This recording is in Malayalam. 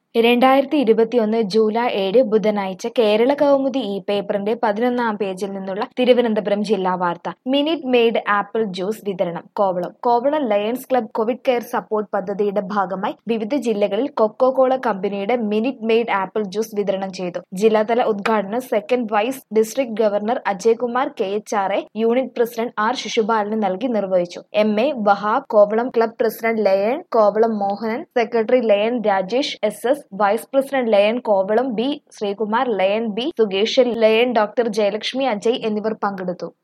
രണ്ടായിരത്തി ഇരുപത്തിയൊന്ന് ജൂലൈ ഏഴ് ബുധനാഴ്ച കേരള കൗമുദി ഈ പേപ്പറിന്റെ പതിനൊന്നാം പേജിൽ നിന്നുള്ള തിരുവനന്തപുരം ജില്ലാ വാർത്ത മിനിറ്റ് മെയ്ഡ് ആപ്പിൾ ജ്യൂസ് വിതരണം Kovalam Kovalam lions club covid care support പദ്ധതിയുടെ ഭാഗമായി വിവിധ ജില്ലകളിൽ കൊക്കോ കോള കമ്പനിയുടെ മിനിറ്റ് മെയ്ഡ് ആപ്പിൾ ജ്യൂസ് വിതരണം ചെയ്തു ജില്ലാതല ഉദ്ഘാടനം second vice district governor Ajaykumar K H R A unit president R ശിശുപാലന് നൽകി നിർവഹിച്ചു M A Wahab Kovalam club president lion Kovalam Mohanan secretary lion Rajesh S S vice president lion Kovalam B Sreekumar lion B Sukesh lion doctor Jayalakshmi Ajay എന്നിവർ പങ്കെടുത്തു